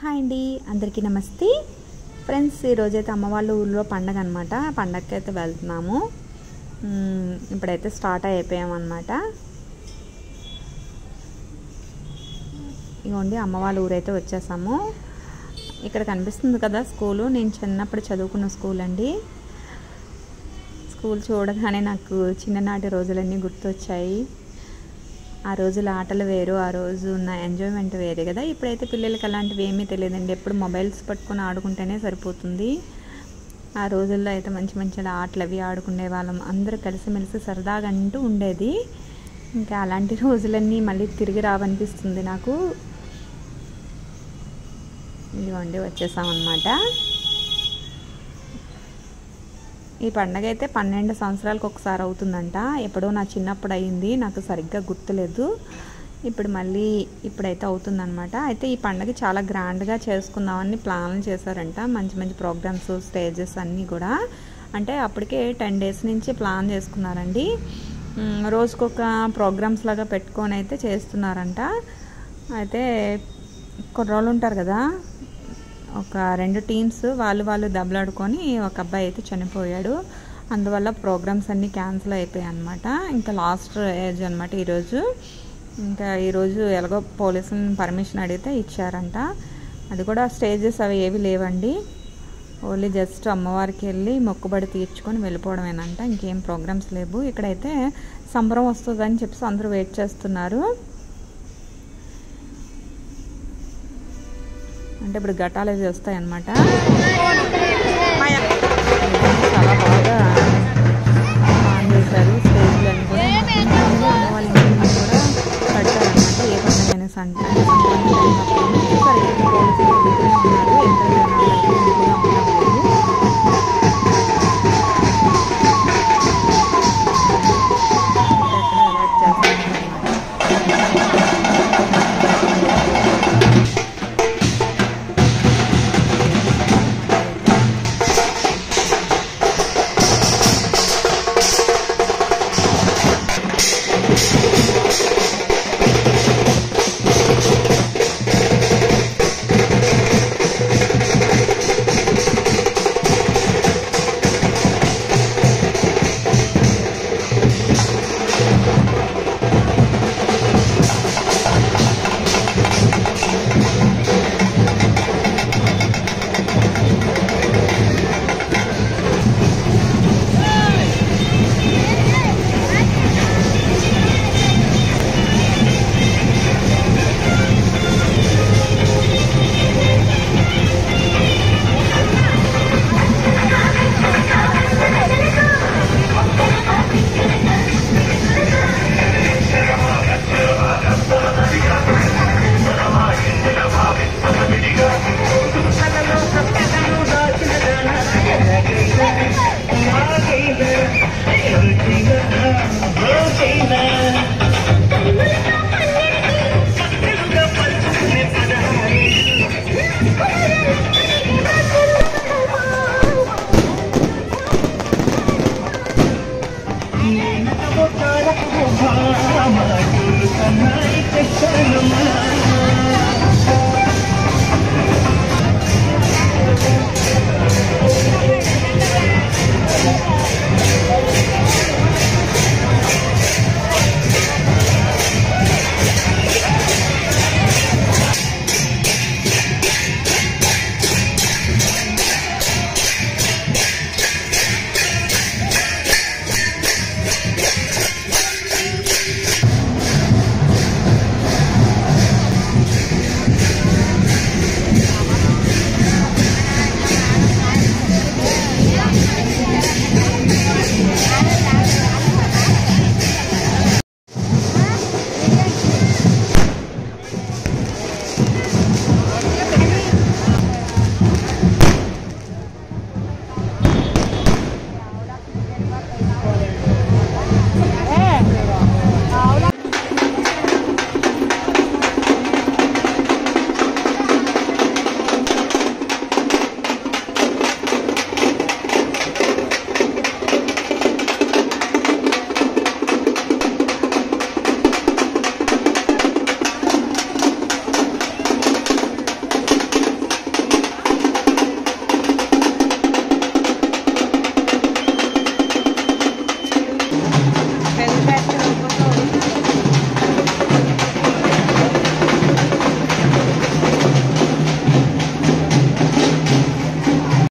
hi అండి అందరికీ నమస్తే ఫ్రెండ్స్ ఈరోజైతే అమ్మ వాళ్ళ ఊళ్ళో పండగ అనమాట పండగకి అయితే వెళ్తున్నాము మ్మ్, ఇప్పుడైతే స్టార్ట్ అయిపోయామన్నమాట ఇగోండి అమ్మ వాళ్ళ ఊరైతే వచ్చేసాము ఇక్కడ కనిపిస్తుంది కదా స్కూలు నేను చిన్నప్పుడు చదువుకున్న స్కూల్ అండి స్కూల్ చూడగానే నాకు చిన్ననాటి రోజులన్నీ గుర్తొచ్చాయి ఆ రోజుల ఆటలు వేరు ఆ రోజు ఉన్న ఎంజాయ్మెంట్ వేరే కదా ఇప్పుడైతే పిల్లలకి అలాంటివి ఏమీ తెలియదండి ఎప్పుడు మొబైల్స్ పట్టుకొని ఆడుకుంటేనే సరిపోతుంది ఆ రోజుల్లో అయితే మంచి మంచి ఆటలు అవి ఆడుకునే వాళ్ళం అందరూ కలిసిమెలిసి సరదాగా అంటూ ఉండేది ఇంకా అలాంటి రోజులన్నీ మళ్ళీ తిరిగి రావనిపిస్తుంది నాకు ఇదిగోండి వచ్చేసామన్నమాట ఈ పండగ అయితే పన్నెండు సంవత్సరాలకు ఒకసారి అవుతుందంట ఎప్పుడో నా చిన్నప్పుడు అయింది నాకు సరిగ్గా గుర్తులేదు ఇప్పుడు మళ్ళీ ఇప్పుడైతే అవుతుందన్నమాట అయితే ఈ పండగ చాలా గ్రాండ్గా చేసుకుందామని ప్లాన్లు చేశారంట మంచి మంచి ప్రోగ్రామ్స్ స్టేజెస్ అన్నీ కూడా అంటే అప్పటికే టెన్ డేస్ నుంచి ప్లాన్ చేసుకున్నారండి మ్, రోజుకొక ప్రోగ్రామ్స్ లాగా పెట్టుకొని అయితే చేస్తున్నారంట అయితే కుర్రోళ్ళు ఉంటారు కదా ఒక రెండు టీమ్స్ వాళ్ళు వాళ్ళు దెబ్బలాడుకొని ఒక అబ్బాయి అయితే చనిపోయాడు అందువల్ల ప్రోగ్రామ్స్ అన్నీ క్యాన్సిల్ అయిపోయాయి అనమాట ఇంకా లాస్ట్ ఏజ్ అనమాట ఈరోజు ఇంకా ఈరోజు ఎలాగో పోలీసులను పర్మిషన్ అడిగితే ఇచ్చారంట అది కూడా స్టేజెస్ అవి ఏవి లేవండి ఓన్లీ జస్ట్ అమ్మవారికి వెళ్ళి మొక్కుబడి తీర్చుకొని వెళ్ళిపోవడమేనంట ఇంకేం ప్రోగ్రామ్స్ లేవు ఇక్కడైతే సంబరం వస్తుందని చెప్పేసి అందరూ వెయిట్ చేస్తున్నారు అంటే ఇప్పుడు ఘటాలు అవి వస్తాయన్నమాట